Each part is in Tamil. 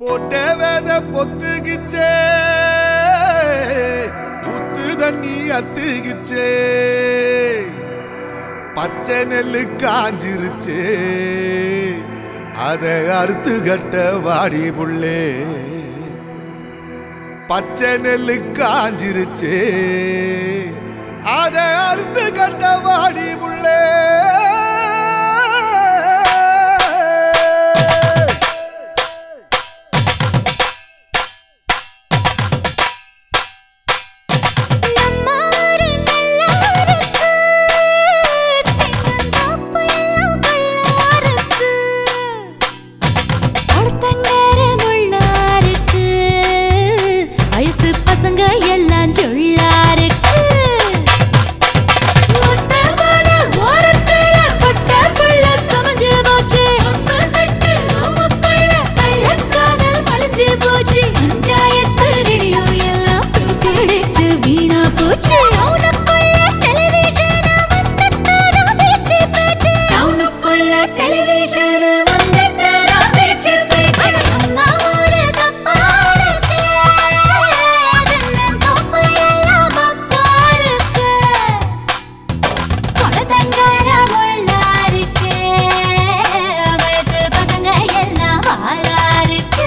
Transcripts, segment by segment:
போட்ட வேத பொத்துகிச்சே புத்து தண்ணி அத்துகிச்சே பச்சை நெல்லு காஞ்சிருச்சே அதை அறுத்து கட்ட வாடி புள்ளே பச்சை நெல்லு காஞ்சிருச்சே அதை அறுத்து கட்ட வாடி புள்ளே நம்மாறு நல்லாருக்கு தென்னந்தோப்பு எல்லாம் கல்லாருக்கு அடுத்தங்கர முள்ளாருக்கு வயசு பசங்க எல்லாம் சொல்லாருக்கு மொத்தமான ஓரத்துல பட்ட புள்ள சமைஞ்சு போச்சு அம்மா சட்டு ரோமக்குள்ள கள்ளக்காதல் மலைஞ்சு போச்சு பஞ்சாயத்து ரேடியோ எல்லாம் கிடைச்சு வீணா போச்சு டவுனுக்குள்ள டெலிவிஷன் வந்துட்டாரா பேச்சு பேச்சு டவுனுக்குள்ள டெலிவிஷன் வந்துட்டாரா பேச்சு பேச்சு அம்மா ஒரு தப்பா இருக்கு அதெல்லாம் தப்பு எல்லாம் அப்பா இருக்கு கொலதங்கார முள்ளாருக்கு வயசு பசங்க எல்லாம் வாழாருக்கு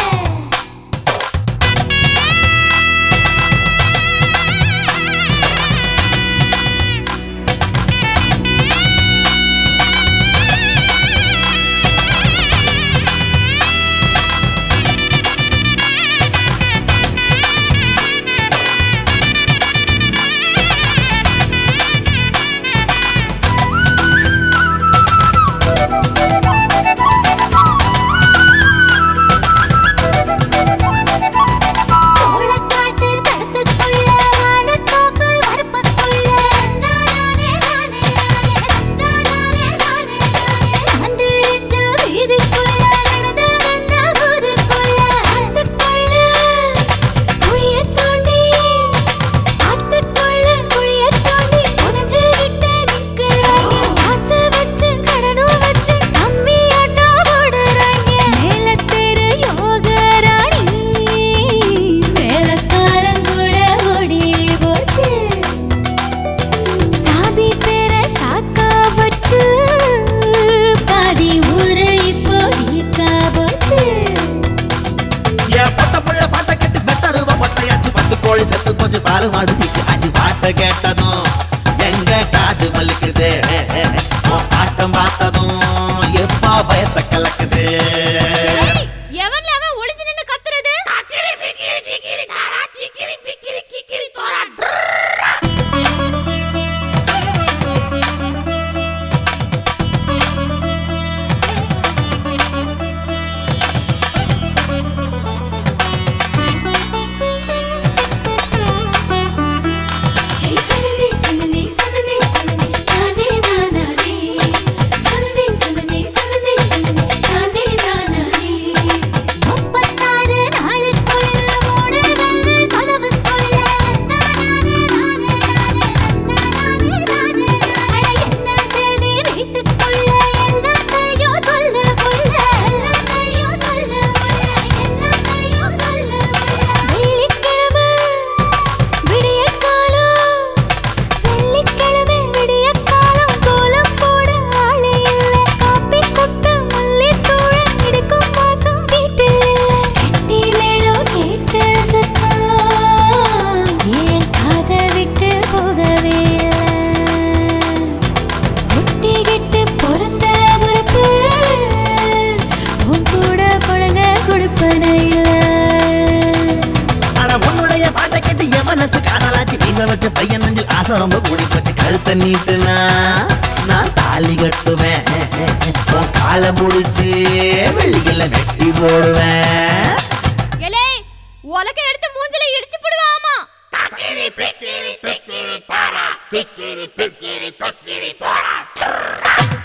சோளக்காட்டு தடத்துக்குள்ள வாழைத்தோப்பு வரப்புக்குள்ள நானே நானே நானே நானே நானே வந்திருந்த வீதிக்குள்ள நடந்து வந்த ஊருக்குள்ள ஆத்துக்குள்ள குழியத் தோண்டி ஆத்துக்குள்ள குழியத் தோண்டி புதைஞ்சுகிட்டு நிக்கிறாங்க ஆசை வச்சு கடனும் வச்சு கம்மி ஆட்டோ போடுறாங்க மேலத்தெரு யோகராணி மேலக்காரன் கூட ஓடி போச்சு சாதி பேர சாக்கா வச்சு பாதி ஊரு இப்போ ஈக்கா போச்சு என் பொட்ட புள்ள பாட்டை கேட்டு பெட்டருவ பொட்டையாச்சு பத்து கோழி செத்து போச்சு பாரு மாடு சீக்கு அஞ்சு பாட்டை கேட்டதும் எங்க காது வலிக்குது உன் ஆட்டம் பார்த்ததும் எப்பா பயத்தை கலக்குது எவன்ல அவன் ஒளிஞ்சு நின்னு கத்துறது சனனே சனனே சனனே சனனே நானே நானே சனனே சனனே சனனே சனனே நானே நானே முப்பத்தாறு நாளுக்குள்ள ஓடு வந்து கதவுக்குள்ள நானே நானே நானே நானே நானே என்ன செய்தி வீட்டுக்குள்ள எல்லாத்தையும் சொல்லு புள்ள எல்லாத்தையும் சொல்லு புள்ள எல்லாத்தையும் சொல்லு புள்ள வெள்ளிக்கிழமை விடிய காலம் வெள்ளிக்கிழமை விடிய காலம் கோலம் போட ஆளே இல்ல காப்பி கொட்ட மல்லித்தூள் எடுக்கும் வாசம் வீட்டில் இல்ல கட்டிலேடோ கேட்ட சத்தம் ஏன் காத விட்டு போகவே ஒட்டிக்கிட்டு பிறந்த பொறுப்பு உன் கூட பழக கொடுப்பன இல்லை ஆனா உன்னுடைய பாட்டை கேட்டு என் மனசு காதலாச்சு வீச வச்ச பையன் நெஞ்சில் ஆசை ரொம்ப கூடி போச்சு கழுத்தை நீட்டுனா நான் தாலி கட்டுவேன் உன் காலை முடிச்சு வெள்ளியில வெட்டி போடுவேன் எலே உலக எடுத்து மூஞ்சில இடிச்சு போடுவாமா Pickiri, pickiri, pickiri, para. Pickiri, pickiri, pickiri, para.